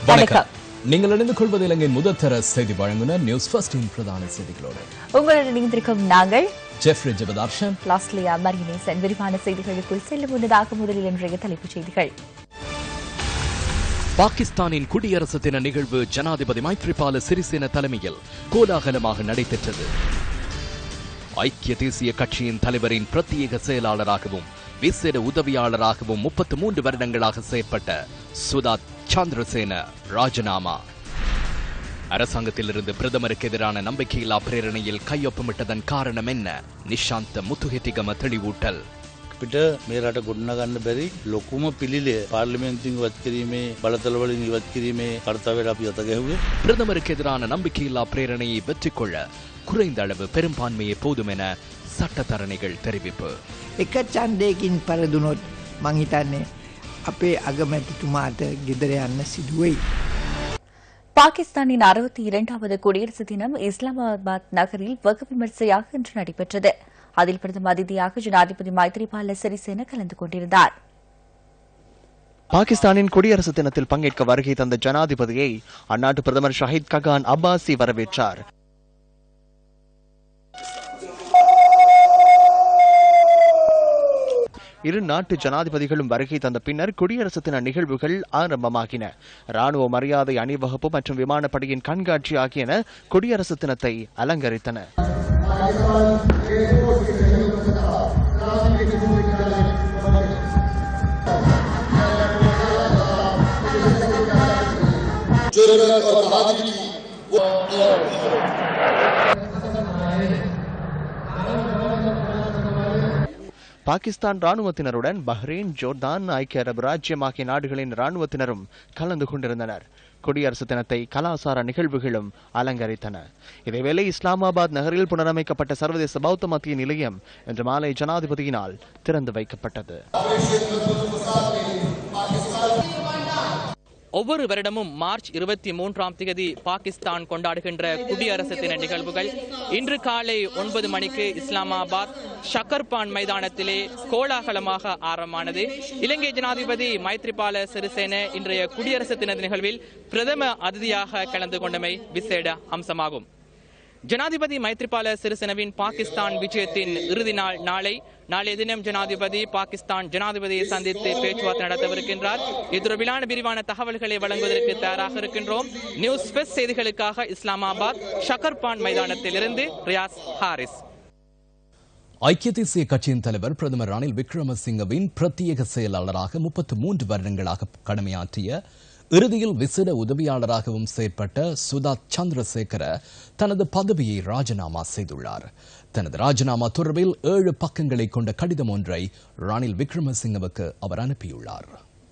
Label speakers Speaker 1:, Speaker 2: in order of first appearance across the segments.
Speaker 1: வணக்கம் நீங்கள் இணைந்து கொள்வது இலங்கையின் முதற்தர செய்தி வழங்குனர் நியூஸ் ஃபர்ஸ்டின் பிரதான செய்திகளோடு
Speaker 2: உங்களுடன் இணைந்திருக்கும் நாங்கள்
Speaker 1: ஜெஃப்ரி ஜெபதார்ஷன்
Speaker 2: லாஸ்லியா மரியனேசன் விரிவான செய்திகளுக்குள் செல்லும் முன்னதாக முதலில் இன்றைய தலைப்புச் செய்திகள்
Speaker 3: பாகிஸ்தானின் குடியரசு தின நிகழ்வு ஜனாதிபதி மைத்ரிபால சிறிசேன தலைமையில் கோலாகலமாக நடைபெற்றது ஐக்கிய தேசிய கட்சியின் தலைவரின் பிரத்யேக செயலாளராகவும் விசேட உதவியாளராகவும் முப்பத்து மூன்று வருடங்களாக செயற்பட்ட சுதாத் சந்திரசேன ராஜினாமா அரசாங்கத்திலிருந்து பிரதமருக்கு எதிரான நம்பிக்கையில்லா பிரேரணையில் கையொப்பமிட்டதன் காரணம் என்ன நிஷாந்த முத்துஹெட்டிகம தெளிவூட்டல்
Speaker 4: අපිට මේ රට ගොඩනගන්න බැරි ලොකුම පිළිලේ පාර්ලිමේන්තින් ඉවත් කිරීමේ බලතලවලින් ඉවත් කිරීමේ කර්තාවයට අපි අත ගැහුවේ
Speaker 3: பிரதமருக்கு எதிரான நம்பிக்கையில்லா பிரேரணையை வெற்றி கொள்ள குறைந்த அளவு பெரும்பான்மையே போதும் என சட்டத்தரணிகள் தெரிவிப்பு
Speaker 5: එක චන්දයකින් පරදුනොත් මංහිතන්නේ අපේ අගමැතිතුමාට ගෙදර යන්න සිදුවයි.
Speaker 2: பாகிஸ்தானின் அறுபத்தி இரண்டாவது குடியரசு தினம் இஸ்லாமாபாத் நகரில் வெகு விமர்சையாக இன்று நடைபெற்றது அதில் பிரதம அதிதியாக ஜனாதிபதி மைத்ரிபால சிறிசேன கலந்து கொண்டிருந்தார்
Speaker 6: பாகிஸ்தானின் குடியரசு தினத்தில் பங்கேற்க வருகை தந்த ஜனாதிபதியை அந்நாட்டு பிரதமர் ஷஹீத் ககான் அப்பாசி வரவேற்றார் இரு நாட்டு ஜனாதிபதிகளும் வருகை தந்த பின்னர் குடியரசு தின நிகழ்வுகள் ஆரம்பமாகின ராணுவ மரியாதை அணிவகுப்பு மற்றும் விமானப்படையின் கண்காட்சி ஆகியன குடியரசு தினத்தை அலங்கரித்தன பாகிஸ்தான் ராணுவத்தினருடன் பஹ்ரைன் ஜோர்தான் ஐக்கிய அரபு ராஜ்யம் ஆகிய நாடுகளின் ராணுவத்தினரும் கலந்து கொண்டிருந்தனர் குடியரசு தினத்தை கலாசார நிகழ்வுகளும் அலங்கரித்தன இதேவேளை இஸ்லாமாபாத் நகரில் புனரமைக்கப்பட்ட சர்வதேச பௌத்த மத்திய நிலையம் இன்று மாலை ஜனாதிபதியினால் திறந்து வைக்கப்பட்டது
Speaker 7: ஒவ்வொரு வருடமும் மார்ச் இருபத்தி மூன்றாம் தேதி பாகிஸ்தான் கொண்டாடுகின்ற குடியரசு தின நிகழ்வுகள் இன்று காலை ஒன்பது மணிக்கு இஸ்லாமாபாத் ஷக்கர்பான் மைதானத்திலே கோலாகலமாக ஆரம்பமானது இலங்கை ஜனாதிபதி மைத்ரிபால சிறிசேன இன்றைய குடியரசு தின நிகழ்வில் பிரதம அதிதியாக கலந்து கொண்டமை விசேட அம்சமாகும் ஜனாதிபதி மைத்ரிபால சிறிசேனவின் பாகிஸ்தான் விஜயத்தின் இறுதி நாள் நாளை நாளைய தினம் ஜனாதிபதி பாகிஸ்தான் ஜனாதிபதியை சந்தித்து பேச்சுவார்த்தை நடத்தவிருக்கின்றார் இது தொடர்பிலான விரிவான தகவல்களை வழங்குவதற்கு தயாராக இருக்கின்றோம் நியூஸ் பெஸ்ட் செய்திகளுக்காக இஸ்லாமாபாத் ஷக்கர்பான் மைதானத்திலிருந்து ரியாஸ் ஹாரிஸ்
Speaker 1: ஐக்கிய தேசிய கட்சியின் தலைவர் பிரதமர் ரணில் விக்ரமசிங்கவின் பிரத்யேக செயலாளராக முப்பத்து மூன்று வருடங்களாக கடமையாற்றிய இறுதியில் விசேட உதவியாளராகவும் செயற்பட்ட சுதாத் சந்திரசேகர தனது பதவியை ராஜினாமா செய்துள்ளார் தனது ராஜினாமா தொடர்பில் ஏழு பக்கங்களை கொண்ட கடிதம் ஒன்றை ரணில் விக்ரமசிங்கவுக்கு அவர் அனுப்பியுள்ளார்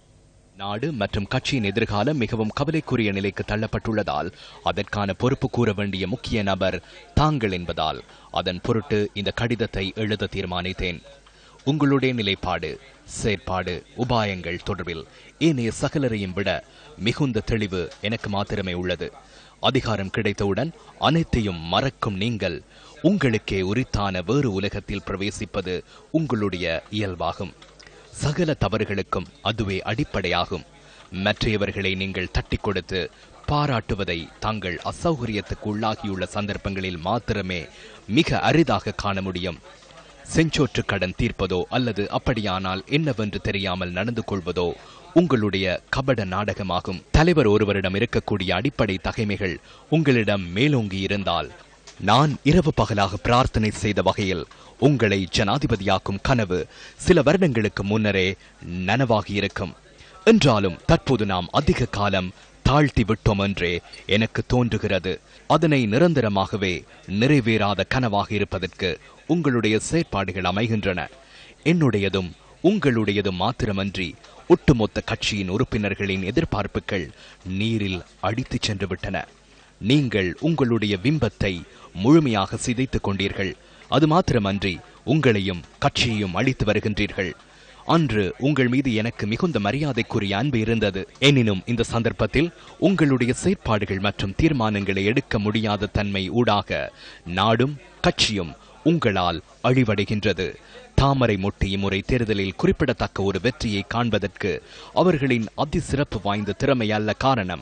Speaker 3: நாடு மற்றும் கட்சியின் எதிர்காலம் மிகவும் கவலைக்குரிய நிலைக்கு தள்ளப்பட்டுள்ளதால் அதற்கான பொறுப்பு கூற வேண்டிய முக்கிய நபர் தாங்கள் என்பதால் அதன் பொருட்டு இந்த கடிதத்தை எழுத தீர்மானித்தேன் உங்களுடைய நிலைப்பாடு செயற்பாடு உபாயங்கள் தொடர்பில் ஏனைய சகலரையும் விட மிகுந்த தெளிவு எனக்கு மாத்திரமே உள்ளது அதிகாரம் கிடைத்தவுடன் அனைத்தையும் மறக்கும் நீங்கள் உங்களுக்கே உரித்தான வேறு உலகத்தில் பிரவேசிப்பது உங்களுடைய இயல்பாகும் சகல தவறுகளுக்கும் அதுவே அடிப்படையாகும் மற்றையவர்களை நீங்கள் தட்டிக் கொடுத்து பாராட்டுவதை தாங்கள் அசௌகரியத்துக்கு உள்ளாகியுள்ள சந்தர்ப்பங்களில் மாத்திரமே மிக அரிதாக காண முடியும் செஞ்சோற்று கடன் தீர்ப்பதோ அல்லது அப்படியானால் என்னவென்று தெரியாமல் நடந்து கொள்வதோ உங்களுடைய கபட நாடகமாகும் தலைவர் ஒருவரிடம் இருக்கக்கூடிய அடிப்படை தகைமைகள் உங்களிடம் மேலோங்கி இருந்தால் நான் இரவு பகலாக பிரார்த்தனை செய்த வகையில் உங்களை ஜனாதிபதியாக்கும் கனவு சில வருடங்களுக்கு முன்னரே நனவாகி இருக்கும் என்றாலும் தற்போது நாம் அதிக காலம் தாழ்த்தி விட்டோம் என்றே எனக்கு தோன்றுகிறது அதனை நிரந்தரமாகவே நிறைவேறாத கனவாக இருப்பதற்கு உங்களுடைய செயற்பாடுகள் அமைகின்றன என்னுடையதும் உங்களுடையதும் மாத்திரமன்றி ஒட்டுமொத்த கட்சியின் உறுப்பினர்களின் எதிர்பார்ப்புகள் நீரில் அடித்துச் சென்று விட்டன நீங்கள் உங்களுடைய பிம்பத்தை முழுமையாக சிதைத்துக் கொண்டீர்கள் அது மாத்திரமன்றி உங்களையும் கட்சியையும் அழித்து வருகின்றீர்கள் அன்று உங்கள் மீது எனக்கு மிகுந்த மரியாதைக்குரிய அன்பு இருந்தது எனினும் இந்த சந்தர்ப்பத்தில் உங்களுடைய செயற்பாடுகள் மற்றும் தீர்மானங்களை எடுக்க முடியாத தன்மை ஊடாக நாடும் கட்சியும் உங்களால் அழிவடைகின்றது தாமரை மொட்டி இம்முறை தேர்தலில் குறிப்பிடத்தக்க ஒரு வெற்றியை காண்பதற்கு அவர்களின் அதிசிறப்பு வாய்ந்த திறமை அல்ல காரணம்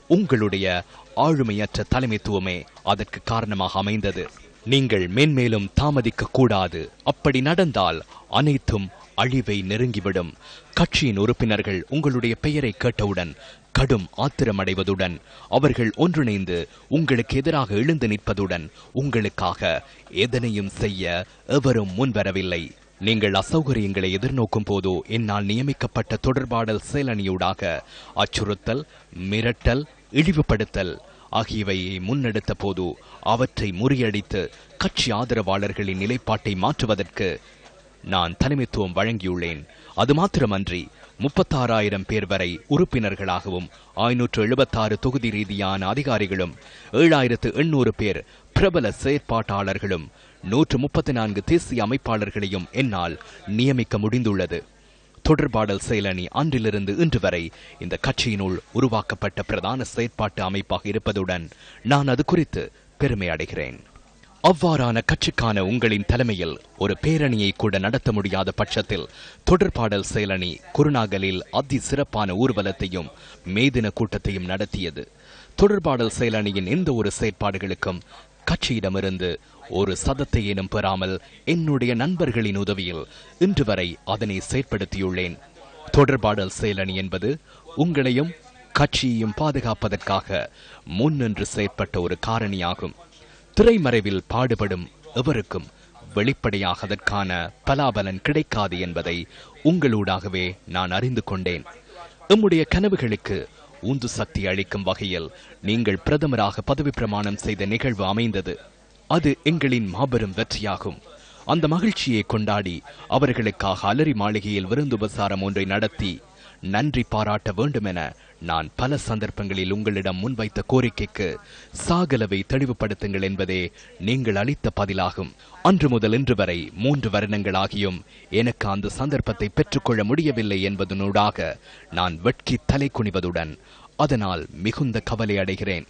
Speaker 3: உங்களுடைய ஆளுமையற்ற தலைமைத்துவமே அதற்கு காரணமாக அமைந்தது நீங்கள் மென்மேலும் தாமதிக்க கூடாது அப்படி நடந்தால் அனைத்தும் அழிவை நெருங்கிவிடும் கட்சியின் உறுப்பினர்கள் உங்களுடைய பெயரை கேட்டவுடன் கடும் ஆத்திரமடைவதுடன் அவர்கள் ஒன்றிணைந்து உங்களுக்கு எதிராக எழுந்து நிற்பதுடன் உங்களுக்காக எதனையும் செய்ய எவரும் முன்வரவில்லை நீங்கள் அசௌகரியங்களை எதிர்நோக்கும் போதோ என்னால் நியமிக்கப்பட்ட தொடர்பாடல் செயலணியூடாக அச்சுறுத்தல் மிரட்டல் இழிவுபடுத்தல் ஆகியவையை முன்னெடுத்த போது அவற்றை முறியடித்து கட்சி ஆதரவாளர்களின் நிலைப்பாட்டை மாற்றுவதற்கு நான் தலைமைத்துவம் வழங்கியுள்ளேன் அது மாத்திரமன்றி முப்பத்தாறாயிரம் பேர் வரை உறுப்பினர்களாகவும் ஐநூற்று எழுபத்தாறு தொகுதி ரீதியான அதிகாரிகளும் ஏழாயிரத்து எண்ணூறு பேர் பிரபல செயற்பாட்டாளர்களும் நூற்று முப்பத்தி நான்கு தேசிய அமைப்பாளர்களையும் என்னால் நியமிக்க முடிந்துள்ளது தொடர்பாடல் செயலணி அன்றிலிருந்து இன்று வரை இந்த கட்சியினுள் உருவாக்கப்பட்ட பிரதான செயற்பாட்டு அமைப்பாக இருப்பதுடன் நான் அது குறித்து பெருமை அடைகிறேன் அவ்வாறான கட்சிக்கான உங்களின் தலைமையில் ஒரு பேரணியை கூட நடத்த முடியாத பட்சத்தில் தொடர்பாடல் செயலணி குருநாகலில் அதி சிறப்பான ஊர்வலத்தையும் மேதின கூட்டத்தையும் நடத்தியது தொடர்பாடல் செயலணியின் எந்த ஒரு செயற்பாடுகளுக்கும் கட்சியிடமிருந்து ஒரு சதத்தையேனும் பெறாமல் என்னுடைய நண்பர்களின் உதவியில் இன்று வரை அதனை செயற்படுத்தியுள்ளேன் தொடர்பாடல் செயலணி என்பது உங்களையும் கட்சியையும் பாதுகாப்பதற்காக முன்னின்று செயற்பட்ட ஒரு காரணியாகும் திரைமறைவில் பாடுபடும் எவருக்கும் வெளிப்படையாக அதற்கான பலாபலன் கிடைக்காது என்பதை உங்களூடாகவே நான் அறிந்து கொண்டேன் எம்முடைய கனவுகளுக்கு உந்து சக்தி அளிக்கும் வகையில் நீங்கள் பிரதமராக பதவி பிரமாணம் செய்த நிகழ்வு அமைந்தது அது எங்களின் மாபெரும் வெற்றியாகும் அந்த மகிழ்ச்சியை கொண்டாடி அவர்களுக்காக அலரி மாளிகையில் விருந்துபசாரம் ஒன்றை நடத்தி நன்றி பாராட்ட வேண்டுமென நான் பல சந்தர்ப்பங்களில் உங்களிடம் முன்வைத்த கோரிக்கைக்கு சாகலவை தெளிவுபடுத்துங்கள் என்பதே நீங்கள் அளித்த பதிலாகும் அன்று முதல் இன்று வரை மூன்று வருடங்களாகியும் எனக்கு அந்த சந்தர்ப்பத்தை பெற்றுக்கொள்ள முடியவில்லை என்பதனூடாக நான் வெட்கி தலை குனிவதுடன் அதனால் மிகுந்த கவலை அடைகிறேன்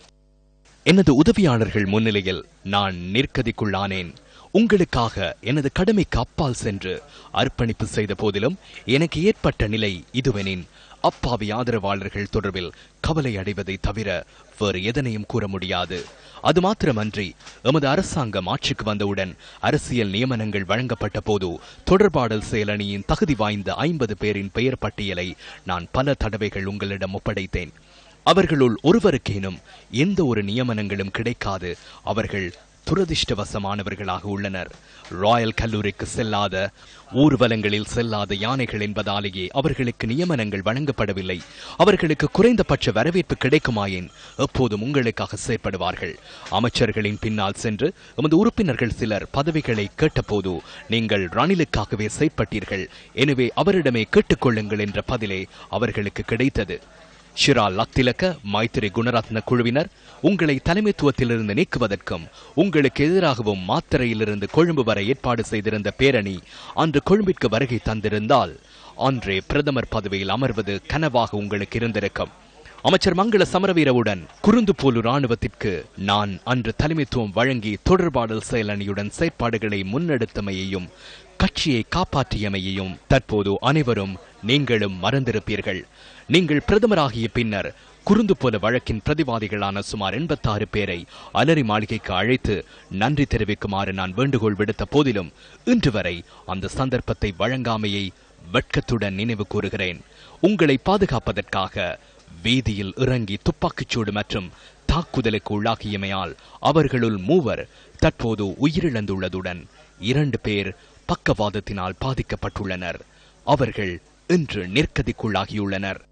Speaker 3: எனது உதவியாளர்கள் முன்னிலையில் நான் நிற்கதிக்குள்ளானேன் உங்களுக்காக எனது கடமைக்கு அப்பால் சென்று அர்ப்பணிப்பு செய்த போதிலும் எனக்கு ஏற்பட்ட நிலை இதுவெனின் அப்பாவி ஆதரவாளர்கள் தொடர்பில் கவலை அடைவதை தவிர வேறு எதனையும் கூற முடியாது அது மாத்திரமன்றி எமது அரசாங்கம் ஆட்சிக்கு வந்தவுடன் அரசியல் நியமனங்கள் வழங்கப்பட்ட போது தொடர்பாடல் செயலணியின் தகுதி வாய்ந்த ஐம்பது பேரின் பெயர் பட்டியலை நான் பல தடவைகள் உங்களிடம் ஒப்படைத்தேன் அவர்களுள் ஒருவருக்கேனும் எந்த ஒரு நியமனங்களும் கிடைக்காது அவர்கள் துரதிர்ஷ்டவசமானவர்களாக உள்ளனர் ராயல் கல்லூரிக்கு செல்லாத ஊர்வலங்களில் செல்லாத யானைகள் என்பதாலேயே அவர்களுக்கு நியமனங்கள் வழங்கப்படவில்லை அவர்களுக்கு குறைந்தபட்ச வரவேற்பு கிடைக்குமாயின் எப்போதும் உங்களுக்காக செயற்படுவார்கள் அமைச்சர்களின் பின்னால் சென்று எமது உறுப்பினர்கள் சிலர் பதவிகளை கேட்டபோது நீங்கள் ரணிலுக்காகவே செயற்பட்டீர்கள் எனவே அவரிடமே கேட்டுக்கொள்ளுங்கள் என்ற பதிலே அவர்களுக்கு கிடைத்தது ஷிரா லக்திலக்க மைத்திரி குணரத்ன குழுவினர் உங்களை தலைமைத்துவத்திலிருந்து நீக்குவதற்கும் உங்களுக்கு எதிராகவும் மாத்திரையிலிருந்து கொழும்பு வரை ஏற்பாடு செய்திருந்த பேரணி அன்று கொழும்பிற்கு வருகை தந்திருந்தால் அன்றே பிரதமர் பதவியில் அமர்வது கனவாக உங்களுக்கு இருந்திருக்கும் அமைச்சர் மங்கள சமரவீரவுடன் குருந்துபோலு ராணுவத்திற்கு நான் அன்று தலைமைத்துவம் வழங்கி தொடர்பாடல் செயலணியுடன் செயற்பாடுகளை முன்னெடுத்தமையையும் கட்சியை காப்பாற்றியமையையும் தற்போது அனைவரும் நீங்களும் மறந்திருப்பீர்கள் நீங்கள் பிரதமராகிய பின்னர் குருந்து போல வழக்கின் பிரதிவாதிகளான சுமார் எண்பத்தாறு பேரை அலரி மாளிகைக்கு அழைத்து நன்றி தெரிவிக்குமாறு நான் வேண்டுகோள் விடுத்த போதிலும் இன்று வரை அந்த சந்தர்ப்பத்தை வழங்காமையை வெட்கத்துடன் நினைவு கூறுகிறேன் உங்களை பாதுகாப்பதற்காக வீதியில் இறங்கி துப்பாக்கிச்சூடு மற்றும் தாக்குதலுக்கு உள்ளாகியமையால் அவர்களுள் மூவர் தற்போது உயிரிழந்துள்ளதுடன் இரண்டு பேர் பக்கவாதத்தினால் பாதிக்கப்பட்டுள்ளனர் அவர்கள் இன்று நிற்கதிக்குள்ளாகியுள்ளனர்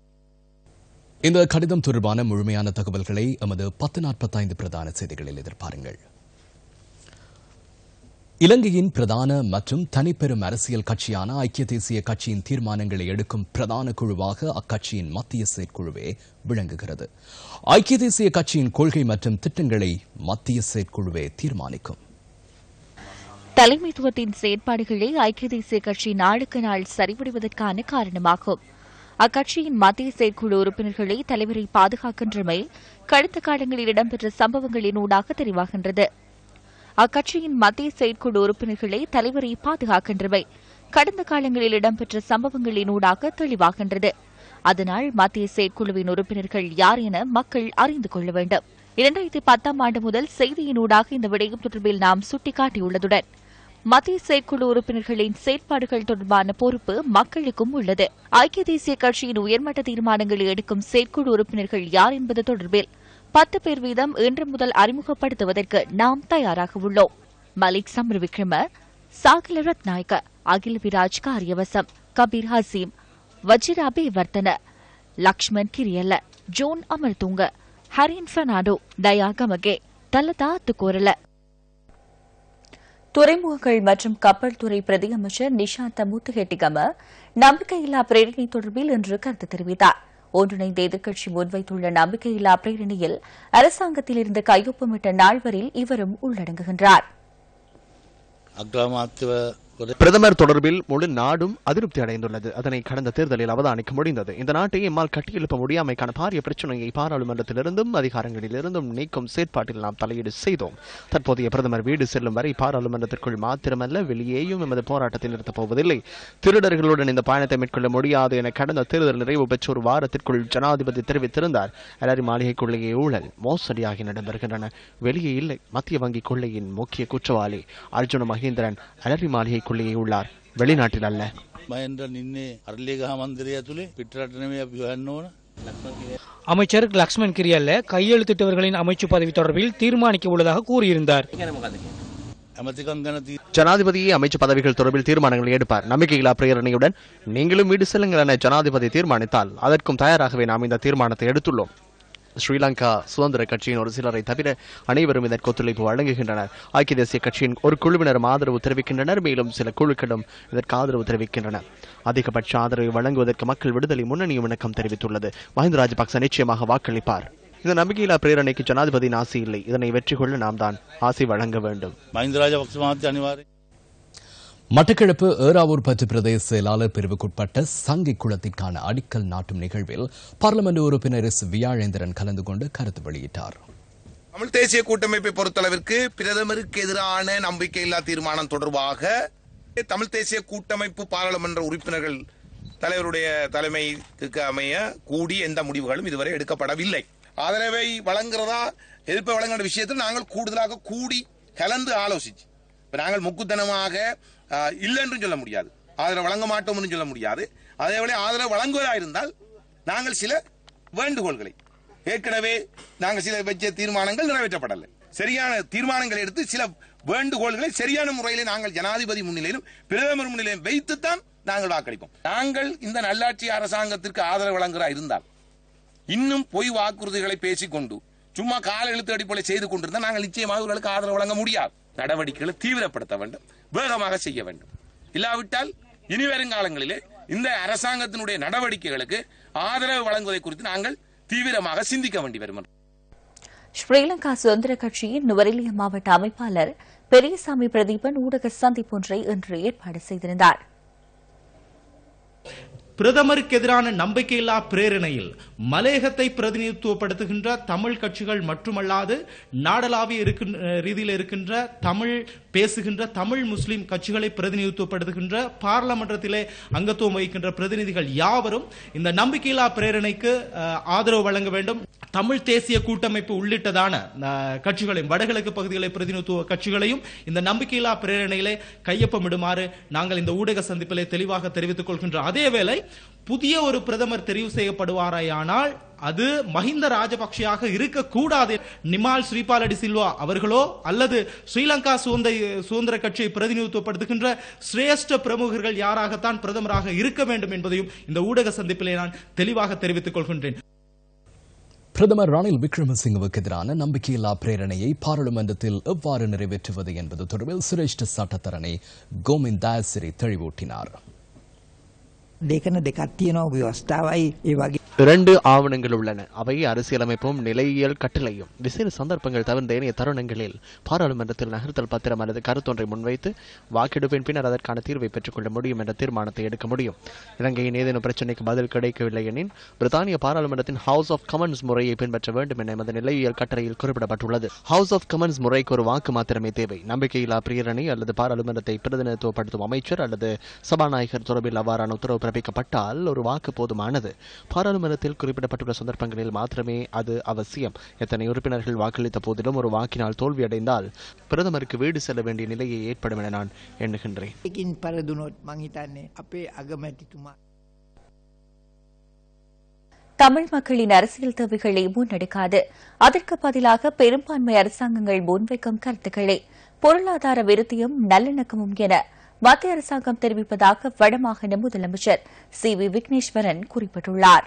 Speaker 1: இந்த கடிதம் தொடர்பான முழுமையான தகவல்களை எமது பத்து நாற்பத்தைந்து பிரதான செய்திகளில் எதிர்பாருங்கள் இலங்கையின் பிரதான மற்றும் தனிப்பெரும் அரசியல் கட்சியான ஐக்கிய தேசிய கட்சியின் தீர்மானங்களை எடுக்கும் பிரதான குழுவாக அக்கட்சியின் மத்திய செயற்குழுவே விளங்குகிறது ஐக்கிய தேசிய கட்சியின் கொள்கை மற்றும் திட்டங்களை மத்திய செயற்குழுவே தீர்மானிக்கும்
Speaker 2: தலைமைத்துவத்தின் செயற்பாடுகளே ஐக்கிய தேசிய கட்சி நாளுக்கு நாள் சரிவடைவதற்கான காரணமாகும் அக்கட்சியின் மத்திய செயற்குழு உறுப்பினர்களை தலைவரை பாதுகாக்கின்றமை கடந்த காலங்களில் இடம்பெற்ற சம்பவங்களின் ஊடாக தெரிவாகின்றது அக்கட்சியின் மத்திய செயற்குழு உறுப்பினர்களை தலைவரை பாதுகாக்கின்றவை கடந்த காலங்களில் இடம்பெற்ற சம்பவங்களின் ஊடாக தெளிவாகின்றது அதனால் மத்திய செயற்குழுவின் உறுப்பினர்கள் யார் என மக்கள் அறிந்து கொள்ள வேண்டும் இரண்டாயிரத்தி பத்தாம் ஆண்டு முதல் செய்தியினூடாக இந்த விடயம் தொடர்பில் நாம் சுட்டிக்காட்டியுள்ளதுடன் மத்திய செயற்குழு உறுப்பினர்களின் செயற்பாடுகள் தொடர்பான பொறுப்பு மக்களுக்கும் உள்ளது ஐக்கிய தேசிய கட்சியின் உயர்மட்ட தீர்மானங்களை எடுக்கும் செயற்குழு உறுப்பினர்கள் யார் என்பது தொடர்பில் பத்து பேர் வீதம் இன்று முதல் அறிமுகப்படுத்துவதற்கு நாம் தயாராக உள்ளோம் மலிக் சம்ர் விக்ரம சாகல ரத்நாயக்க அகில விராஜ் காரியவசம் கபீர் ஹசீம் வஜிராபே வர்த்தன லக்ஷ்மண் கிரியல்ல ஜோன் அமர்துங்க ஹரின் பெர்னாடோ தயா கமகே தலதா துக்கோரல துறைமுகங்கள் மற்றும் கப்பல் துறை பிரதி அமைச்சர் நிஷாந்த முத்துஹெட்டிகம நம்பிக்கையில்லா பிரேரணை தொடர்பில் இன்று கருத்து தெரிவித்தார் ஒன்றிணைந்த எதிர்க்கட்சி முன்வைத்துள்ள நம்பிக்கையில்லா பிரேரணையில் அரசாங்கத்திலிருந்து கையொப்பமிட்ட நாள் வரையில் இவரும் உள்ளடங்குகின்றார்
Speaker 4: අග්‍රාමාත්‍යව කොට
Speaker 6: பிரதமர் தொடர்பில் முழு நாடும் அதிருப்தி அடைந்துள்ளது அதனை கடந்த தேர்தலில் அவதானிக்க முடிந்தது இந்த நாட்டை எம்மால் கட்டியெழுப்ப முடியாமைக்கான பாரிய பிரச்சனையை பாராளுமன்றத்திலிருந்தும் அதிகாரங்களிலிருந்தும் நீக்கும் செயற்பாட்டில் நாம் தலையீடு செய்தோம் தற்போதைய பிரதமர் வீடு செல்லும் வரை பாராளுமன்றத்திற்குள் மாத்திரமல்ல வெளியேயும் எமது போராட்டத்தை நிறுத்தப் போவதில்லை திருடர்களுடன் இந்த பயணத்தை மேற்கொள்ள முடியாது என கடந்த தேர்தல் நிறைவு பெற்ற ஒரு வாரத்திற்குள் ஜனாதிபதி தெரிவித்திருந்தார் அலரி மாளிகைக்குள்ளேயே ஊழல் மோசடியாகி நடைபெறுகின்றன வெளியே இல்லை மத்திய வங்கி கொள்ளையின் முக்கிய குற்றவாளி அர்ஜுன மகேந்திரன் அலரி மாளிகைக்குள்ளேயே உள்ளார் வெளிநாட்டில் அல்ல
Speaker 4: මයන්ට නින්නේ අරලියගහ මන්දිරය ඇතුළේ පිටරටනම අපි හන්න ඕන
Speaker 8: அமைச்சர் லக்ஷ்மண் கிரியல்ல கையெழுத்திட்டவர்களின் அமைச்சு பதவி தொடர்பில் தீர்மானிக்க உள்ளதாக கூறியிருந்தார்
Speaker 4: ඇමතිකම් ගැන තී
Speaker 6: ஜனாதிபதியே அமைச்சு பதவிகள் தொடர்பில் தீர்மானங்களை எடுப்பார் நம்பிக்கையில்லா பிரேரணையுடன் நீங்களும் வீடு செல்லுங்கள் என ஜனாதிபதி தீர்மானித்தால் அதற்கும் தயாராகவே நாம் இந்த தீர்மானத்தை எடுத்துள்ளோம் ஸ்ரீலங்கா சுதந்திர கட்சியின் ஒரு சிலரை தவிர அனைவரும் இதற்கு ஒத்துழைப்பு வழங்குகின்றனர் ஐக்கிய தேசிய கட்சியின் ஒரு குழுவினரும் ஆதரவு தெரிவிக்கின்றனர் மேலும் சில குழுக்களும் இதற்கு ஆதரவு தெரிவிக்கின்றனர் அதிகபட்ச ஆதரவை வழங்குவதற்கு மக்கள் விடுதலை முன்னணியும் இணக்கம் தெரிவித்துள்ளது மஹிந்த ராஜபக்ச நிச்சயமாக வாக்களிப்பார் இந்த நம்பிக்கையில்லா பிரேரணைக்கு ஜனாதிபதியின் ஆசை இல்லை இதனை வெற்றி கொள்ள நாம் தான் ஆசை வழங்க வேண்டும்
Speaker 4: මහින්දරාජ පක්ෂ මාත්‍ය අනිවාරය
Speaker 1: மட்டக்களப்பு ஏறாவூர் பற்று பிரதேச செயலாளர் பிரிவுக்குட்பட்ட சங்கை குளத்திற்கான அடிக்கல் நாட்டும் நிகழ்வில் பார்லிமெண்ட் உறுப்பினர் எஸ் வியாழேந்திரன் கலந்து கொண்டு கருத்து வெளியிட்டார்
Speaker 9: தமிழ் தேசிய கூட்டமைப்பை பொறுத்தளவிற்கு பிரதமருக்கு எதிரான நம்பிக்கையில்லா தீர்மானம் தொடர்பாக தமிழ் தேசிய கூட்டமைப்பு பாராளுமன்ற உறுப்பினர்கள் தலைவருடைய தலைமைக்கு அமைய கூடி எந்த முடிவுகளும் இதுவரை எடுக்கப்படவில்லை ஆதரவை வழங்குறதா எதிர்ப்பை வழங்குற விஷயத்தில் நாங்கள் கூடுதலாக கூடி கலந்து ஆலோசிச்சு இப்ப நாங்கள் முக்குத்தனமாக ஆஹ், இல்லை என்றும் சொல்ல முடியாது ஆதரவு வழங்க மாட்டோம் சொல்ல முடியாது அதேவேளை ஆதரவு வழங்குவதா இருந்தால் நாங்கள் சில வேண்டுகோள்களை ஏற்கனவே நாங்கள் சில வச்ச தீர்மானங்கள் நிறைவேற்றப்படலை சரியான தீர்மானங்களை எடுத்து சில வேண்டுகோள்களை சரியான முறையிலே நாங்கள் ஜனாதிபதி முன்னிலையிலும் பிரதமர் முன்னிலையிலும் வைத்துத்தான் நாங்கள் வாக்களிப்போம் நாங்கள் இந்த நல்லாட்சி அரசாங்கத்திற்கு ஆதரவு வழங்குறா இருந்தால் இன்னும் பொய் வாக்குறுதிகளை பேசிக்கொண்டு சும்மா கால எழுத்து அடிப்படை செய்து கொண்டிருந்தால் நாங்கள் நிச்சயமாக அவர்களுக்கு ஆதரவு வழங்க முடியாது நடவடிக்கைகளை தீவிரப்படுத்த வேண்டும் வேகமாக செய்ய வேண்டும் இல்லாவிட்டால் இனி வருங்காலங்களிலே இந்த அரசாங்கத்தினுடைய நடவடிக்கைகளுக்கு ஆதரவு வழங்குவதை குறித்து நாங்கள் தீவிரமாக சிந்திக்க வேண்டி வரும்
Speaker 2: ஸ்ரீலங்கா சுதந்திர கட்சியின் நுவரெலியா மாவட்ட அமைப்பாளர் பெரியசாமி பிரதீபன் ஊடக சந்திப்பொன்றை இன்று ஏற்பாடு செய்திருந்தார்
Speaker 10: பிரதமருக்கு எதிரான நம்பிக்கையில்லா பிரேரணையில் மலையகத்தை பிரதிநிதித்துவப்படுத்துகின்ற தமிழ் கட்சிகள் மட்டுமல்லாது நாடளாவிய இருக்கின்ற ரீதியில் இருக்கின்ற தமிழ் பேசுகின்ற தமிழ் முஸ்லிம் கட்சிகளை பிரதிநிதித்துவப்படுத்துகின்ற பாராளுமன்றத்திலே அங்கத்துவம் வகிக்கின்ற பிரதிநிதிகள் யாவரும் இந்த நம்பிக்கையில்லா பிரேரணைக்கு அஹ், ஆதரவு வழங்க வேண்டும் தமிழ் தேசிய கூட்டமைப்பு உள்ளிட்டதான அஹ், கட்சிகளையும் வடகிழக்கு பகுதிகளை பிரதிநிதித்துவ கட்சிகளையும் இந்த நம்பிக்கையில்லா பிரேரணையிலே கையொப்பமிடுமாறு நாங்கள் இந்த ஊடக சந்திப்பிலே தெளிவாக தெரிவித்துக் கொள்கின்ற அதேவேளை புதிய ஒரு பிரதமர் தெரிவு செய்யப்படுவாராயானால் அது மஹிந்த ராஜபக்ஷயாக இருக்கக்கூடாது நிமால் ஸ்ரீபாலடி சில்வா அவர்களோ அல்லது ஸ்ரீலங்கா சுதந்திர சுதந்திர கட்சியை பிரதிநிதித்துவப்படுத்துகின்ற சிரேஷ்ட பிரமுகர்கள் யாராகத்தான் பிரதமராக இருக்க வேண்டும் என்பதையும் இந்த ஊடக சந்திப்பிலே நான் தெளிவாக தெரிவித்துக் கொள்கின்றேன்
Speaker 1: பிரதமர் ரணில் விக்ரமசிங்கவுக்கு எதிரான நம்பிக்கையில்லா பிரேரணையை பாராளுமன்றத்தில் எவ்வாறு நிறைவேற்றுவது என்பது தொடர்பில் சிரேஷ்ட சட்டத்தரணி கோமிந்த் தாசிரி தெளிவூட்டினார்
Speaker 5: දෙකන දෙකක් තියෙනවා ව්‍යවස්ථාවයි ඒ වගේ
Speaker 6: இரண்டு ஆவணங்கள் உள்ளன அவை அரசியலமைப்பும் நிலையியல் கட்டளையும் விசேட சந்தர்ப்பங்கள் தவிர்த்த ஏனைய தருணங்களில் பாராளுமன்றத்தில் நகர்த்தல் பத்திரம் அல்லது கருத்தொன்றை முன்வைத்து வாக்கெடுப்பின் பின்னர் அதற்கான தீர்வை பெற்றுக்கொள்ள முடியும் என்ற தீர்மானத்தை எடுக்க முடியும் இலங்கையின் ஏதேனும் பிரச்சினைக்கு பதில் கிடைக்கவில்லை எனின் பிரித்தானிய பாராளுமன்றத்தின் ஹவுஸ் ஆஃப் கமன்ஸ் முறையை பின்பற்ற வேண்டும் என எமது நிலையியல் கட்டளையில் குறிப்பிடப்பட்டுள்ளது ஹவுஸ் ஆஃப் கமன்ஸ் முறைக்கு ஒரு வாக்கு மாத்திரமே தேவை நம்பிக்கையில்லா பிரேரணை அல்லது பாராளுமன்றத்தை பிரதிநிதித்துவப்படுத்தும் அமைச்சர் அல்லது சபாநாயகர் தொடர்பில் அவ்வாறான உத்தரவு பிறப்பிக்கப்பட்டால் ஒரு வாக்கு போதுமானது பாராளுமன்றத்தில் குறிப்பிடப்பட்டுள்ள சந்தர்ப்பங்களில் மாத்திரமே அது அவசியம் எத்தனை உறுப்பினர்கள் வாக்களித்த போதிலும் ஒரு வாக்கினால் தோல்வியடைந்தால் பிரதமருக்கு வீடு செல்ல வேண்டிய நிலையை ஏற்படும் என நான் எண்ணுகின்றேன்
Speaker 5: එකින් පරදුනොත් මං හිතන්නේ අපේ අගමැතිතුමා
Speaker 2: தமிழ் மக்களின் அரசியல் தேவைகளை முன்னெடுக்காது அதற்கு பதிலாக பெரும்பான்மை அரசாங்கங்கள் முன்வைக்கும் கருத்துக்களே பொருளாதார விருத்தியும் நல்லிணக்கமும் என மத்திய அரசாங்கம் தெரிவிப்பதாக வடமாகாண முதலமைச்சர் சி வி விக்னேஸ்வரன் குறிப்பிட்டுள்ளார்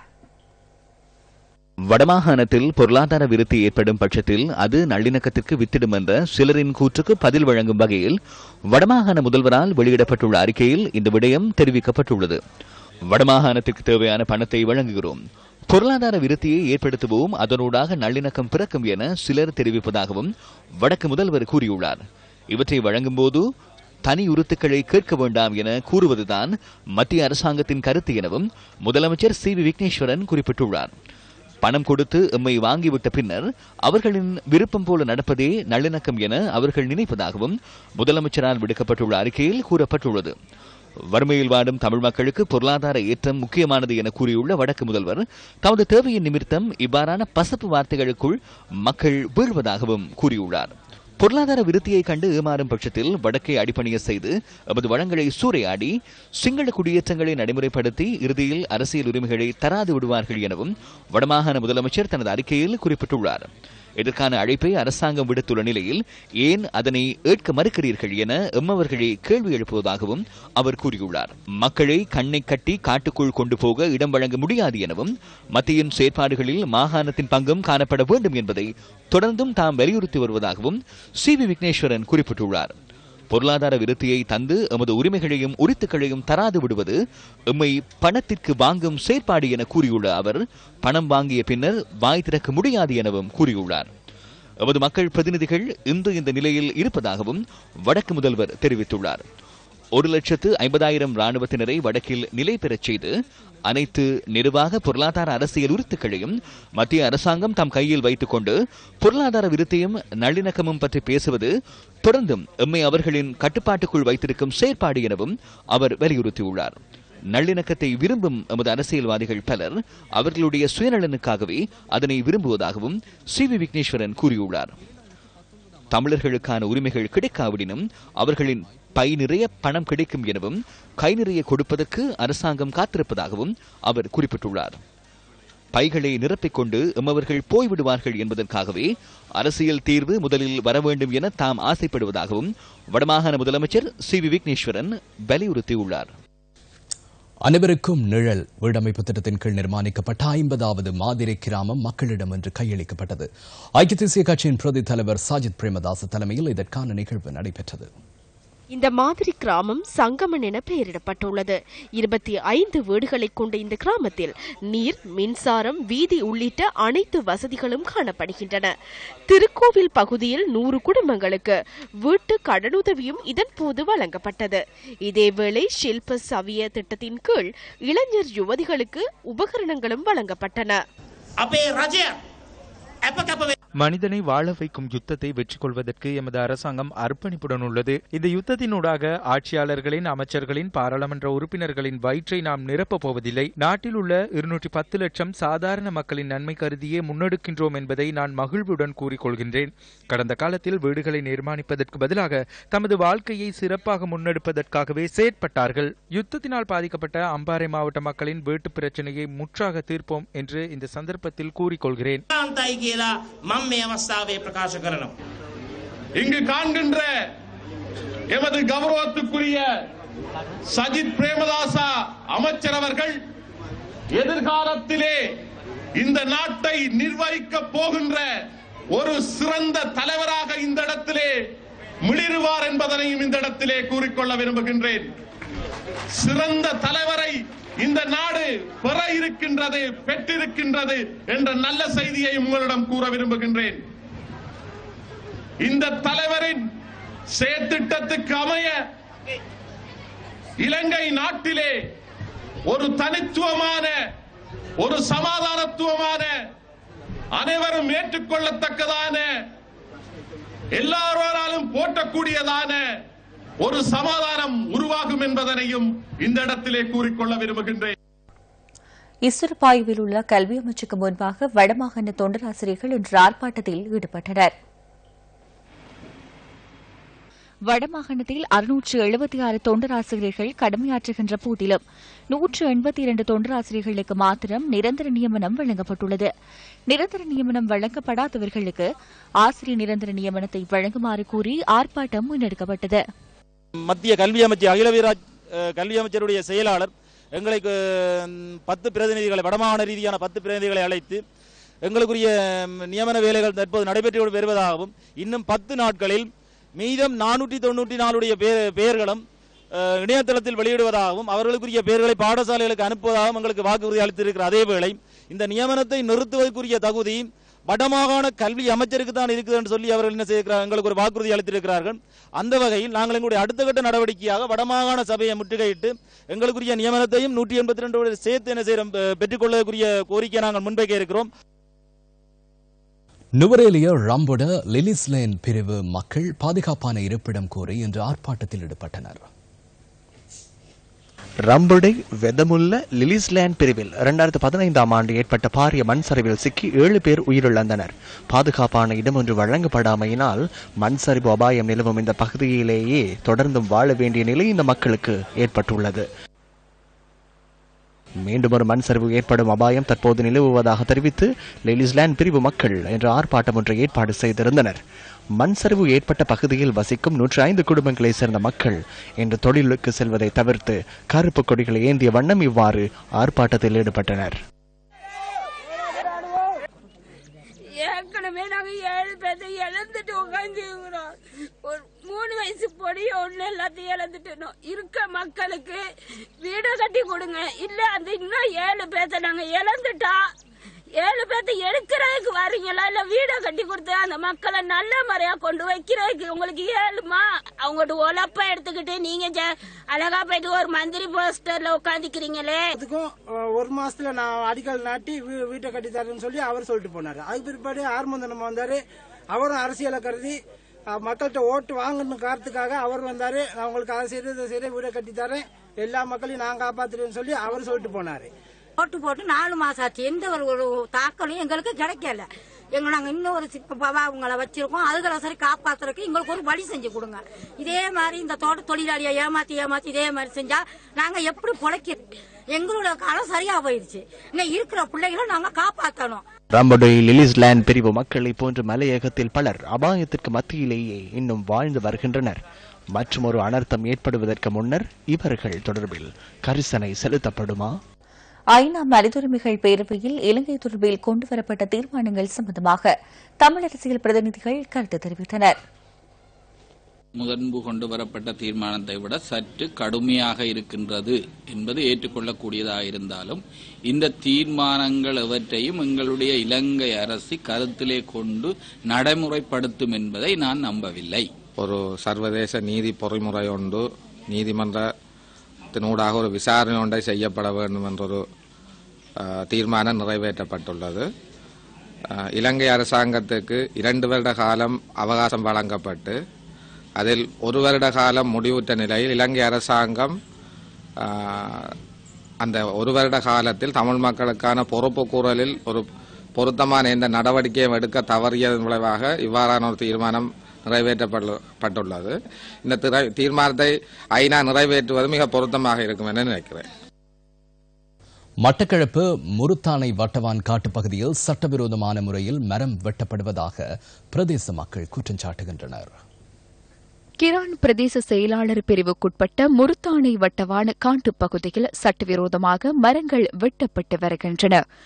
Speaker 3: வடமாகாணத்தில் பொருளாதார விருத்தி ஏற்படும் பட்சத்தில் அது நல்லிணக்கத்திற்கு வித்திடும் என்ற சிலரின் கூற்றுக்கு பதில் வழங்கும் வகையில் வடமாகாண முதல்வரால் வெளியிடப்பட்டுள்ள அறிக்கையில் இந்த விடயம் தெரிவிக்கப்பட்டுள்ளது வடமாகாணத்திற்கு தேவையான பணத்தை வழங்குகிறோம் பொருளாதார விருத்தியை ஏற்படுத்துவோம் அதனூடாக நல்லிணக்கம் பிறக்கும் என சிலர் தெரிவிப்பதாகவும் வடக்கு முதல்வர் கூறியுள்ளார் இவற்றை வழங்கும்போது தனி உருத்துக்களை கேட்க வேண்டாம் என கூறுவதுதான் மத்திய அரசாங்கத்தின் கருத்து எனவும் முதலமைச்சர் சி வி விக்னேஸ்வரன் குறிப்பிட்டுள்ளார் பணம் கொடுத்து எம்மை வாங்கிவிட்ட பின்னர் அவர்களின் விருப்பம் போல நடப்பதே நல்லிணக்கம் என அவர்கள் நினைப்பதாகவும் முதலமைச்சரால் விடுக்கப்பட்டுள்ள அறிக்கையில் கூறப்பட்டுள்ளது வறுமையில் வாடும் தமிழ் மக்களுக்கு பொருளாதார ஏற்றம் முக்கியமானது என கூறியுள்ள வடக்கு முதல்வர் தமது தேவையின் நிமித்தம் இவ்வாறான பசப்பு வார்த்தைகளுக்குள் மக்கள் வீழ்வதாகவும் கூறியுள்ளார் பொருளாதார விருத்தியை கண்டு ஏமாறும் பட்சத்தில் வடக்கை அடிப்பணிய செய்து எமது வளங்களை சூறையாடி சிங்கள குடியேற்றங்களை நடைமுறைப்படுத்தி இறுதியில் அரசியல் உரிமைகளை தராது விடுவார்கள் எனவும் வடமாகாண முதலமைச்சர் தனது அறிக்கையில் குறிப்பிட்டுள்ளார் இதற்கான அழைப்பை அரசாங்கம் விடுத்துள்ள நிலையில் ஏன் அதனை ஏற்க மறுக்கிறீர்கள் என எம்மவர்களே கேள்வி எழுப்புவதாகவும் அவர் கூறியுள்ளார் மக்களை கண்ணை கட்டி காட்டுக்குள் கொண்டு போக இடம் வழங்க முடியாது எனவும் மத்தியின் செயற்பாடுகளில் மாகாணத்தின் பங்கும் காணப்பட வேண்டும் என்பதை தொடர்ந்தும் தாம் வலியுறுத்தி வருவதாகவும் சி வி விக்னேஸ்வரன் குறிப்பிட்டுள்ளார் பொருளாதார விருத்தியை தந்து எமது உரிமைகளையும் உரித்துக்களையும் தராது விடுவது எம்மை பணத்திற்கு வாங்கும் செயற்பாடு என கூறியுள்ள அவர் பணம் வாங்கிய பின்னர் வாய் திறக்க முடியாது எனவும் கூறியுள்ளார் எமது மக்கள் பிரதிநிதிகள் இன்று இந்த நிலையில் இருப்பதாகவும் வடக்கு முதல்வர் தெரிவித்துள்ளார் ஒரு லட்சத்து ஐம்பதாயிரம் ராணுவத்தினரை வடக்கில் நிலை பெறச் செய்து அனைத்து நிர்வாக பொருளாதார அரசியல் உறுத்துக்களையும் மத்திய அரசாங்கம் தம் கையில் வைத்துக் கொண்டு பொருளாதார விருத்தியும் நல்லிணக்கமும் பற்றி பேசுவது தொடர்ந்தும் எம்மை அவர்களின் கட்டுப்பாட்டுக்குள் வைத்திருக்கும் செயற்பாடு எனவும் அவர் வலியுறுத்தியுள்ளார் நல்லிணக்கத்தை விரும்பும் எமது அரசியல்வாதிகள் பலர் அவர்களுடைய சுயநலனுக்காகவே அதனை விரும்புவதாகவும் சி வி விக்னேஸ்வரன் கூறியுள்ளார் தமிழர்களுக்கான உரிமைகள் கிடைக்காவிடினும் அவர்களின் பை நிறைய பணம் கிடைக்கும் எனவும் கை நிறைய கொடுப்பதற்கு அரசாங்கம் காத்திருப்பதாகவும் அவர் குறிப்பிட்டுள்ளார் பைகளை நிரப்பிக் கொண்டு எம்மவர்கள் போய்விடுவார்கள் என்பதற்காகவே அரசியல் தீர்வு முதலில் வர வேண்டும் என தாம் ஆசைப்படுவதாகவும் வடமாகாண முதலமைச்சர் சி வி விக்னேஸ்வரன் வலியுறுத்தியுள்ளார்
Speaker 1: அனைவருக்கும் நிழல் வீடமைப்பு திட்டத்தின் கீழ் நிர்மாணிக்கப்பட்ட ஐம்பதாவது மாதிரி கிராமம் மக்களிடம் இன்று கையளிக்கப்பட்டது ஐக்கிய தேசிய கட்சியின் பிரதி தலைவர் சாஜித் பிரேமதாஸ் தலைமையில் இதற்கான நிகழ்வு நடைபெற்றது
Speaker 11: இந்த மாதிரி கிராமம் சங்கமன் என பெயரிடப்பட்டுள்ளது இருபத்தி ஐந்து வீடுகளை கொண்ட இந்த கிராமத்தில் நீர் மின்சாரம் வீதி உள்ளிட்ட அனைத்து வசதிகளும் காணப்படுகின்றன திருக்கோவில் பகுதியில் நூறு குடும்பங்களுக்கு வீட்டு கடனுதவியும் இதன் போது வழங்கப்பட்டது இதேவேளை ஷில்ப சவிய திட்டத்தின் கீழ் இளைஞர் யுவதிகளுக்கு உபகரணங்களும் வழங்கப்பட்டன
Speaker 12: மனிதனை வாழ வைக்கும் யுத்தத்தை வெற்றி கொள்வதற்கு எமது அரசாங்கம் அர்ப்பணிப்புடன் உள்ளது இந்த யுத்தத்தினூடாக ஆட்சியாளர்களின் அமைச்சர்களின் பாராளுமன்ற உறுப்பினர்களின் வயிற்றை நாம் நிரப்பப் போவதில்லை நாட்டில் உள்ள இருநூற்றி பத்து லட்சம் சாதாரண மக்களின் நன்மை கருதியே முன்னெடுக்கின்றோம் என்பதை நான் மகிழ்வுடன் கூறிக்கொள்கின்றேன் கடந்த காலத்தில் வீடுகளை நிர்மாணிப்பதற்கு பதிலாக தமது வாழ்க்கையை சிறப்பாக முன்னெடுப்பதற்காகவே செயற்பட்டார்கள் யுத்தத்தினால் பாதிக்கப்பட்ட அம்பாறை மாவட்ட மக்களின் வீட்டு பிரச்சனையை முற்றாக தீர்ப்போம் என்று இந்த சந்தர்ப்பத்தில் கூறிக்கொள்கிறேன்
Speaker 13: මම මේ අවස්ථාවේ ප්‍රකාශ කරනවා.
Speaker 14: இங்கு காண்கின்ற எமது கௌரவத்துக்குரிய சஜித் பிரேமதாசா அமைச்சர் அவர்கள் எதிர்காலத்திலே இந்த நாட்டை நிர்வகிக்க போகின்ற ஒரு சிறந்த தலைவராக இந்த இடத்திலே மிளிருவார் என்பதனையும் இந்த இடத்திலே கூறிக்கொள்ள விரும்புகின்றேன் சிறந்த தலைவரை இந்த நாடு பெற இருக்கின்றது பெற்றிருக்கின்றது என்ற நல்ல செய்தியை உங்களிடம் கூற விரும்புகின்றேன் இந்த தலைவரின் செயற்திட்டத்துக்கு அமைய இலங்கை நாட்டிலே ஒரு தனித்துவமான ஒரு சமாதானத்துவமான அனைவரும் ஏற்றுக்கொள்ளத்தக்கதான எல்லாராலும் போற்றக்கூடியதான ஒரு சமாதானம் உருவாகும் என்பதனையும் இந்த இடத்திலே கூறிக்கொள்ள விரும்புகின்றேன்
Speaker 2: இசுரப்பாயுவில் உள்ள கல்வி அமைச்சுக்கு முன்பாக வடமாகாண தொண்டராசிரியர்கள் இன்று ஆர்ப்பாட்டத்தில் ஈடுபட்டனர் வடமாகாணத்தில் அறுநூற்று எழுபத்தி ஆறு தொண்டராசிரியர்கள் கடமையாற்றுகின்ற போதிலும் நூற்று எண்பத்தி இரண்டு தொண்டராசிரியர்களுக்கு மாத்திரம் நிரந்தர நியமனம் வழங்கப்பட்டுள்ளது நிரந்தர நியமனம் வழங்கப்படாதவர்களுக்கு ஆசிரியர் நிரந்தர நியமனத்தை வழங்குமாறு கூறி ஆர்ப்பாட்டம் முன்னெடுக்கப்பட்டது
Speaker 15: மத்திய கல்வி அமைச்சர் அகிலவீராஜ் அஹ், கல்வி அமைச்சருடைய செயலாளர் எங்களுக்கு ம், பத்து பிரதிநிதிகளை வடமாகாண ரீதியான பத்து பிரதிநிதிகளை அழைத்து எங்களுக்குரிய ம், நியமன வேலைகள் தற்போது நடைபெற்று வருவதாகவும் இன்னும் பத்து நாட்களில் மீதம் நானூற்றி தொண்ணூற்றி நாலுடைய பே- பெயர்களும் அஹ், இணையதளத்தில் வெளியிடுவதாகவும் அவர்களுக்குரிய பெயர்களை பாடசாலைகளுக்கு அனுப்புவதாகவும் எங்களுக்கு வாக்குறுதி அளித்திருக்கிற அதேவேளை இந்த நியமனத்தை நிறுத்துவதற்குரிய தகுதி வடமாகாண கல்வி அமைச்சருக்கு தான் இருக்குது என்று சொல்லி அவர்கள் என்ன செய்கிறார் எங்களுக்கு ஒரு வாக்குறுதி அளித்திருக்கிறார்கள் அந்த வகையில் நாங்கள் எங்களுடைய அடுத்த கட்ட நடவடிக்கையாக வடமாகாண சபையை முற்றுகையிட்டு எங்களுக்குரிய நியமனத்தையும் நூற்றி எண்பத்தி ரெண்டு சேர்த்து என்ன செய்கிறோம் பெ- பெற்றுக்கொள்ளக்கூடிய கோரிக்கையை நாங்கள் முன்வைக்க இருக்கிறோம்
Speaker 1: நுவரேலிய ரம்பொட லிலிஸ்லேன் பிரிவு மக்கள் பாதுகாப்பான இருப்பிடம் கோரி இன்று ஆர்ப்பாட்டத்தில் ஈடுபட்டனர்
Speaker 6: ரம்புடை வெதமுள்ள லிலிஸ்லேண்ட் பிரிவில் இரண்டாயிரத்து பதினைந்தாம் ஆண்டு ஏற்பட்ட பாரிய மண் சரிவில் சிக்கி ஏழு பேர் உயிரிழந்தனர் பாதுகாப்பான இடம் ஒன்று வழங்கப்படாமையினால் மண் சரிவு அபாயம் நிலவும் இந்த பகுதியிலேயே தொடர்ந்தும் வாழ வேண்டிய நிலை இந்த மக்களுக்கு ஏற்பட்டுள்ளது மீண்டும் ஒரு மண் சரிவு ஏற்படும் அபாயம் தற்போது நிலவுவதாக தெரிவித்து லிலிஸ்லேண்ட் பிரிவு மக்கள் என்ற ஆர்ப்பாட்டம் ஒன்றை ஏற்பாடு செய்திருந்தனர் மண் சரிவு ஏற்பட்ட பகுதியில் வசிக்கும் நூற்றி ஐந்து குடும்பங்களைச் சேர்ந்த மக்கள் இன்று தொழிலுக்கு செல்வதை தவிர்த்து கருப்பு கொடிகளை ஏந்திய வண்ணம் இவ்வாறு ஆர்ப்பாட்டத்தில் ஈடுபட்டனர்
Speaker 16: ஏற்கனவே நாங்க ஏழு பேர்த்த இழந்துட்டு உட்காந்துக்கிறோம் ஒரு மூணு வயசு பொடி ஒண்ணு எல்லாத்தையும் இழந்துட்டோம் இருக்க மக்களுக்கு வீடு கட்டி கொடுங்க இல்ல அந்த இன்னும் ஏழு பேர்த்த நாங்க இழந்துட்டா ஏழு பேர்த்த எடுக்கிறதுக்கு வரீங்களா இல்ல வீடை கட்டி கொடுத்து அந்த மக்களை நல்ல முறையா கொண்டு வைக்கிறதுக்கு உங்களுக்கு ஏழுமா அவங்கள்ட்ட உழப்ப எடுத்துக்கிட்டு நீங்க ஜ- அழகா போயிட்டு ஒரு மந்திரி போஸ்டர்ல உட்காந்துக்கிறீங்களே
Speaker 17: அதுக்கும் அஹ், ஒரு மாசத்துல நான் அடிக்கல் நாட்டி வீ- வீட்டை கட்டி தரேன்னு சொல்லி அவர் சொல்லிட்டு போனாரு அதுக்கு பிற்பாடு ஆர்மந்தனம் வந்தாரு அவரும் அரசியலை கருதி அஹ், மக்கள்கிட்ட ஓட்டு வாங்கணும் காரணத்துக்காக அவர் வந்தாரு நான் உங்களுக்கு அதை செய்து இதை செய்து வீடை கட்டி தரேன் எல்லா மக்களையும் நான் காப்பாத்துறேன்னு சொல்லி அவர் சொல்லிட்டு போனாரு
Speaker 18: ஓட்டு போட்டு நாலு மாசம் ஆச்சு எந்த ஒரு ஒரு தாக்கலும் எங்களுக்கு கிடைக்கல எங்க நாங்க இன்னும் ஒரு சிப்ப பாபா அவங்கள வச்சிருக்கோம் அதுகளை சரி காப்பாத்துறதுக்கு எங்களுக்கு ஒரு வழி செஞ்சு கொடுங்க இதே மாதிரி இந்த தோட்ட தொழிலாளியை ஏமாத்தி ஏமாத்தி இதே மாதிரி செஞ்சா நாங்க எப்படி பொழைக்க எங்களோட காலம் சரியா போயிடுச்சு இன்னும் இருக்கிற பிள்ளைகளை நாங்க காப்பாத்தணும்
Speaker 6: ரம்படை லிலிஸ்லேண்ட் பிரிவு மக்களை போன்ற மலையகத்தில் பலர் அபாயத்திற்கு மத்தியிலேயே இன்னும் வாழ்ந்து வருகின்றனர் மற்றும் ஒரு அனர்த்தம் ஏற்படுவதற்கு முன்னர் இவர்கள் தொடர்பில் கரிசனை செலுத்தப்படுமா
Speaker 2: ஐநா மனிதுரிமைகள் பேரவையில் இலங்கை தொடர்பில் கொண்டுவரப்பட்ட தீர்மானங்கள் சம்பந்தமாக தமிழ் அரசியல் பிரதிநிதிகள் கருத்து தெரிவித்தனர்
Speaker 19: முன்பு கொண்டு வரப்பட்ட தீர்மானத்தை விட சற்று கடுமையாக இருக்கின்றது என்பது ஏற்றுக்கொள்ளக்கூடியதாக இருந்தாலும் இந்த தீர்மானங்கள் எவற்றையும் எங்களுடைய இலங்கை அரசு கருத்திலே கொண்டு நடைமுறைப்படுத்தும் என்பதை நான் நம்பவில்லை
Speaker 20: ஒரு சர்வதேச நீதி பொறிமுறை ஒன்று நீதிமன்றத்தினூடாக ஒரு விசாரணை ஒன்றை செய்யப்பட வேண்டும் என்றொரு அஹ், தீர்மானம் நிறைவேற்றப்பட்டுள்ளது அஹ், இலங்கை அரசாங்கத்துக்கு இரண்டு வருட காலம் அவகாசம் வழங்கப்பட்டு அதில் ஒரு வருட காலம் முடிவுற்ற நிலையில் இலங்கை அரசாங்கம் அஹ், அந்த ஒரு வருட காலத்தில் தமிழ் மக்களுக்கான பொறுப்பு கூறலில் ஒரு பொருத்தமான எந்த நடவடிக்கையும் எடுக்க தவறியதன் விளைவாக இவ்வாறான ஒரு தீர்மானம் நிறைவேற்றப்பட்டுள்ளது இந்த திரை- தீர்மானத்தை ஐநா நிறைவேற்றுவது மிக பொருத்தமாக இருக்கும் என நினைக்கிறேன்
Speaker 1: மட்டக்களப்பு முருத்தானை வட்டவான் காட்டுப் பகுதியில் சட்டவிரோதமான முறையில் மரம் வெட்டப்படுவதாக பிரதேச மக்கள் குற்றம் சாட்டுகின்றனர்
Speaker 21: கிரான் பிரதேச செயலாளர் பிரிவுக்குட்பட்ட முருத்தானை வட்டவான காட்டுப் பகுதியில் சட்டவிரோதமாக மரங்கள் வெட்டப்பட்டு வருகின்றன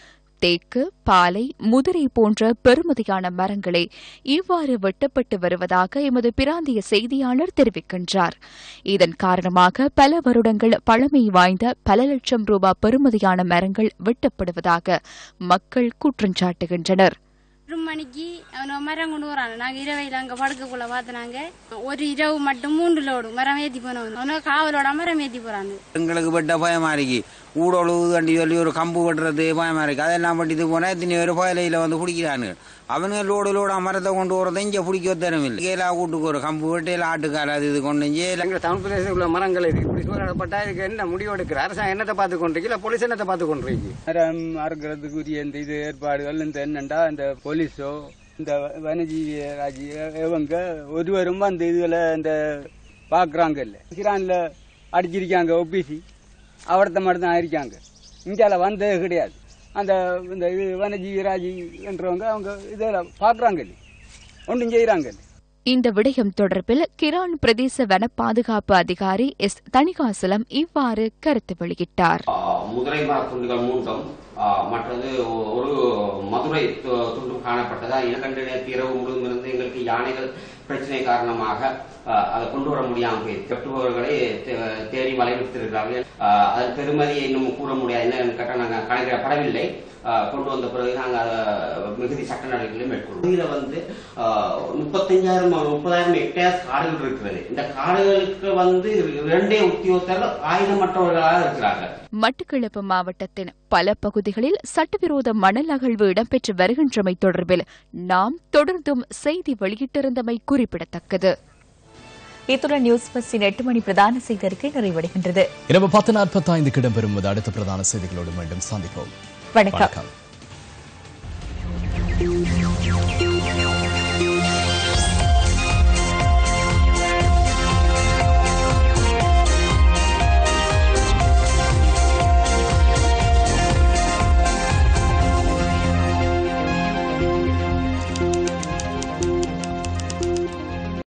Speaker 21: தேக்கு பாலை முதிரை போன்ற பெருமதியான மரங்களே இவ்வாறு வெட்டப்பட்டு வருவதாக எமது பிராந்திய செய்தியாளர் தெரிவிக்கின்றார் இதன் காரணமாக பல வருடங்கள் பழமை வாய்ந்த பல லட்சம் ரூபாய் பெறுமதியான மரங்கள் வெட்டப்படுவதாக மக்கள் குற்றம் சாட்டுகின்றனர்
Speaker 7: ஒரு மணிக்கு அவன் மரம் கொண்டு வராங்க நாங்க இரவையில் அங்க படுக்கக்குள்ள பார்த்தனாங்க ஒரு இரவு மட்டும் மூன்று லோடு மரம் ஏத்தி போனவங்க அவன காவலோட மரம் ஏத்தி போறாங்க
Speaker 22: எங்களுக்கு வெட்ட பயமா இருக்கு ஊடொழுவு கண்டி சொல்லி ஒரு கம்பு வெட்டுறது பயமா இருக்கு அதெல்லாம் பண்ணிட்டு போனா இத்தனை பேர் பயலையில வந்து பிடிக்கிறானு அவனுங்க லோடு லோடு மரத்தை கொண்டு வரதை இங்க பிடிக்க தரமில்லை கேலா கூட்டுக்கு ஒரு கம்பு வெட்டையில ஆட்டுக்கார அது இது கொண்டு இங்கே
Speaker 23: எங்க தமிழ் பிரதேசத்தில் உள்ள மரங்கள் இருக்கு இப்படி சூழப்பட்டா இதுக்கு என்ன முடிவு எடுக்கிற அரசாங்கம் என்னத்தை பார்த்து கொண்டிருக்கு இல்ல போலீஸ் என்னத்தை பார்த்து கொண்டிருக்கு
Speaker 24: மரம் அறுக்கிறதுக்குரிய இந்த இது ஏற்பாடுகள் இந்த என்னண்டா இந்த போலீஸோ இந்த வனஜீவி ராஜி இவங்க ஒருவரும் அந்த இதுல இந்த பாக்குறாங்க இல்ல கிரான்ல அடிச்சிருக்காங்க ஒபிசி அவர்த்த மட்டும் தான் இருக்காங்க இந்தியால வந்தது கிடையாது அந்த இந்த இது வனஜீவி ராஜி என்றவங்க அவங்க இதில் பாக்குறாங்க இல்லை ஒன்றும் செய்யறாங்க இல்லை
Speaker 21: இந்த விடயம் தொடர்பில் கிரான் பிரதேச வன பாதுகாப்பு அதிகாரி எஸ் தணிகாசலம் இவ்வாறு கருத்து வெளியிட்டார்
Speaker 25: முதுரை மர துண்டுகள் மூன்றும் ஆ, மற்றது ஒ- ஒரு மதுரை து- துண்டும் காணப்பட்டதா இரண்டு நேற்று இரவு முழுவதும் இருந்து எங்களுக்கு யானைகள் பிரச்சனை காரணமாக ஆ, அதை கொண்டு வர முடியாமல் போய் கட்டுபவர்களை தே- தேடி வலைவிட்டிருக்கிறார்கள் ஆ, அதன் பெருமதியை இன்னும் கூற முடியாது என்னன்னு கேட்டால் நாங்கள் கணக்கிடப்படவில்லை ஆ, கொண்டு வந்த பிறகு நாங்கள் அதை மிகுதி சட்ட நடவடிக்கைகளை மேற்கொள்வோம் இதில் வந்து ஆ, முப்பத்தஞ்சாயிரம் முப்பதாயிரம் ஹெக்டேர் காடுகள் இருக்கிறது இந்த காடுகளுக்கு வந்து இரண்டே உத்தியோகத்தர்கள் ஆயுதமற்றவர்களாக இருக்கிறார்கள்
Speaker 21: மட்டக்களப்பு மாவட்டத்தின் பல பகுதிகளில் சட்டவிரோத மணல் அகழ்வு இடம்பெற்று வருகின்றமை தொடர்பில் நாம் தொடர்ந்தும் செய்தி வெளியிட்டிருந்தமை குறிப்பிடத்தக்கது
Speaker 2: இத்துடன் நியூஸ் பஸ்டின் எட்டு மணி பிரதான செய்தி அறிக்கை நிறைவடைகின்றது
Speaker 1: இரவு பத்து நாற்பத்தைந்துக்கு இடம்பெறும் அடுத்த பிரதான செய்திகளோடு மீண்டும் சந்திப்போம்
Speaker 2: வணக்கம்